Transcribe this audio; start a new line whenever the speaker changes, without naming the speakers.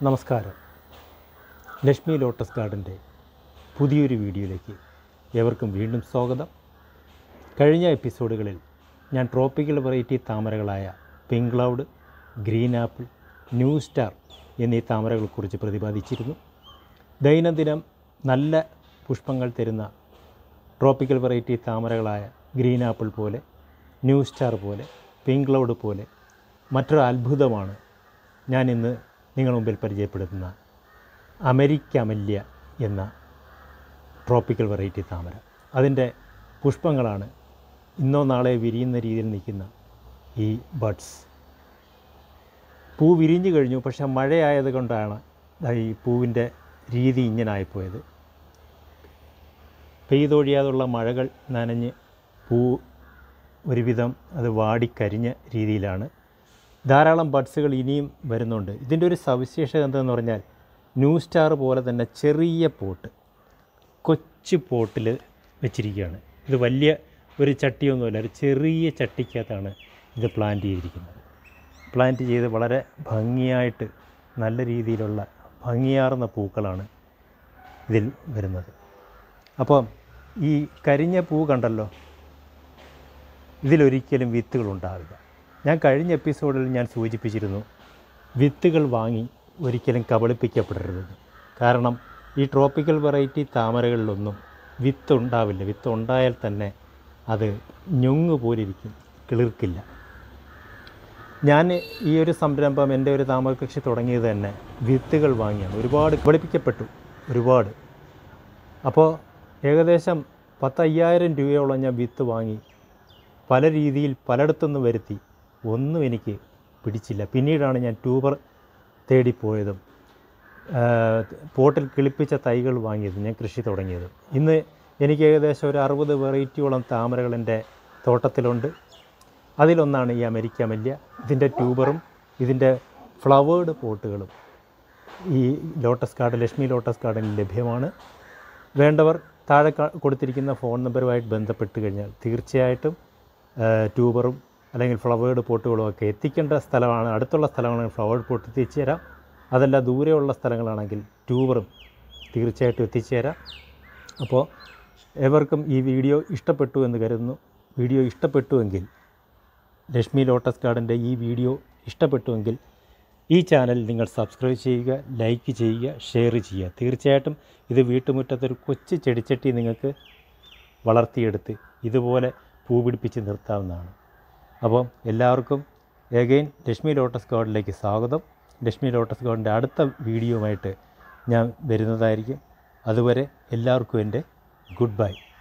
നമസ്കാരം ലക്ഷ്മി ലോട്ടസ് ഗാർഡൻ്റെ പുതിയൊരു വീഡിയോയിലേക്ക് ഏവർക്കും വീണ്ടും സ്വാഗതം കഴിഞ്ഞ എപ്പിസോഡുകളിൽ ഞാൻ ട്രോപ്പിക്കൽ വെറൈറ്റി താമരകളായ pink cloud green apple new star എന്നീ താമരകളെക്കുറിച്ച് പ്രതിപാദിച്ചിരുന്നു ദൈനംദിനം നല്ല പുഷ്പങ്ങൾ തരുന്ന ട്രോപ്പിക്കൽ വെറൈറ്റി താമരകളായ ഗ്രീൻ ആപ്പിൾ പോലെ ന്യൂ സ്റ്റാർ പോലെ പിങ്ക് ക്ലൗഡ് പോലെ മറ്റൊരു അത്ഭുതമാണ് ഞാൻ ഇന്ന് നിങ്ങൾ മുമ്പിൽ പരിചയപ്പെടുത്തുന്ന അമരിക്കമല്യ എന്ന ട്രോപ്പിക്കൽ വെറൈറ്റി താമര അതിൻ്റെ പുഷ്പങ്ങളാണ് ഇന്നോ നാളെ വിരിയുന്ന രീതിയിൽ നിൽക്കുന്ന ഈ ബഡ്സ് പൂ വിരിഞ്ഞു കഴിഞ്ഞു പക്ഷേ മഴയായത് കൊണ്ടാണ് ദാ ഈ പൂവിൻ്റെ രീതി ഇങ്ങനായിപ്പോയത് പെയ്തൊഴിയാതുള്ള മഴകൾ നനഞ്ഞ് പൂ ഒരുവിധം അത് വാടിക്കരിഞ്ഞ രീതിയിലാണ് ധാരാളം ബഡ്സുകൾ ഇനിയും വരുന്നുണ്ട് ഇതിൻ്റെ ഒരു സവിശേഷത എന്തെന്ന് പറഞ്ഞാൽ ന്യൂ സ്റ്റാർ പോലെ തന്നെ ചെറിയ പോട്ട് കൊച്ചു പോട്ടിൽ വെച്ചിരിക്കുകയാണ് ഇത് വലിയ ഒരു ചട്ടിയൊന്നുമല്ല ഒരു ചെറിയ ചട്ടിക്കകത്താണ് ഇത് പ്ലാന്റ് ചെയ്തിരിക്കുന്നത് പ്ലാന്റ് ചെയ്ത് വളരെ ഭംഗിയായിട്ട് നല്ല രീതിയിലുള്ള ഭംഗിയാർന്ന പൂക്കളാണ് ഇതിൽ വരുന്നത് അപ്പം ഈ കരിഞ്ഞ പൂ കണ്ടല്ലോ ഇതിലൊരിക്കലും വിത്തുകളുണ്ടാവില്ല ഞാൻ കഴിഞ്ഞ എപ്പിസോഡിൽ ഞാൻ സൂചിപ്പിച്ചിരുന്നു വിത്തുകൾ വാങ്ങി ഒരിക്കലും കബളിപ്പിക്കപ്പെടരുത് കാരണം ഈ ട്രോപ്പിക്കൽ വെറൈറ്റി താമരകളിലൊന്നും വിത്ത് ഉണ്ടാവില്ല വിത്ത് ഉണ്ടായാൽ തന്നെ അത് ഞൊങ്ങ് പോലിരിക്കും കിളിർക്കില്ല ഞാൻ ഈ ഒരു സംരംഭം എൻ്റെ ഒരു താമര കൃഷി തുടങ്ങിയത് തന്നെ വിത്തുകൾ വാങ്ങിയാണ് ഒരുപാട് കബളിപ്പിക്കപ്പെട്ടു ഒരുപാട് അപ്പോൾ ഏകദേശം പത്തയ്യായിരം രൂപയോളം ഞാൻ വിത്ത് വാങ്ങി പല രീതിയിൽ പലയിടത്തുനിന്ന് വരുത്തി ഒന്നും എനിക്ക് പിടിച്ചില്ല പിന്നീടാണ് ഞാൻ ട്യൂബർ തേടിപ്പോയതും ആ, പോട്ടിൽ കിളിപ്പിച്ച തൈകൾ വാങ്ങിയതും ഞാൻ കൃഷി തുടങ്ങിയത് ഇന്ന് എനിക്ക് ഏകദേശം ഒരു അറുപത് വെറൈറ്റിയോളം താമരകൾ എൻ്റെ തോട്ടത്തിലുണ്ട് അതിലൊന്നാണ് ഈ അമേരിക്ക മല്യ ഇതിൻ്റെ ട്യൂബറും ഇതിൻ്റെ ഫ്ലവേർഡ് പോട്ടുകളും ഈ ലോട്ടസ് ഗാർഡൻ ലക്ഷ്മി ലോട്ടസ് ഗാർഡനിൽ ലഭ്യമാണ് വേണ്ടവർ താഴെ ക- കൊടുത്തിരിക്കുന്ന ഫോൺ നമ്പറുമായിട്ട് ബന്ധപ്പെട്ട് കഴിഞ്ഞാൽ തീർച്ചയായിട്ടും ആ, ട്യൂബറും അല്ലെങ്കിൽ ഫ്ലവേർഡ് പോട്ടുകളും ഒക്കെ എത്തിക്കേണ്ട സ്ഥലമാണ് അടുത്തുള്ള സ്ഥലമാണെങ്കിൽ ഫ്ലവേർഡ് പോട്ട് എത്തിച്ചു തരാം അതല്ല ദൂരെയുള്ള സ്ഥലങ്ങളാണെങ്കിൽ ട്യൂബറും തീർച്ചയായിട്ടും എത്തിച്ചു തരാം അപ്പോൾ ഏവർക്കും ഈ വീഡിയോ ഇഷ്ടപ്പെട്ടു എന്ന് കരുതുന്നു വീഡിയോ ഇഷ്ടപ്പെട്ടുവെങ്കിൽ ലക്ഷ്മി ലോട്ടസ് ഗാർഡൻ്റെ ഈ വീഡിയോ ഇഷ്ടപ്പെട്ടുവെങ്കിൽ ഈ ചാനൽ നിങ്ങൾ സബ്സ്ക്രൈബ് ചെയ്യുക ലൈക്ക് ചെയ്യുക ഷെയർ ചെയ്യുക തീർച്ചയായിട്ടും ഇത് വീട്ടുമുറ്റത്തൊരു കൊച്ചു ചെടിച്ചട്ടി നിങ്ങൾക്ക് വളർത്തിയെടുത്ത് ഇതുപോലെ പൂ പിടിപ്പിച്ച് നിർത്താവുന്നതാണ് അപ്പം എല്ലാവർക്കും എഗെയിൻ ലക്ഷ്മി ലോട്ടസ് ഗാർഡനിലേക്ക് സ്വാഗതം ലക്ഷ്മി ലോട്ടസ് ഗാർഡൻ്റെ അടുത്ത വീഡിയോയുമായിട്ട് ഞാൻ വരുന്നതായിരിക്കും അതുവരെ എല്ലാവർക്കും എൻ്റെ ഗുഡ് ബൈ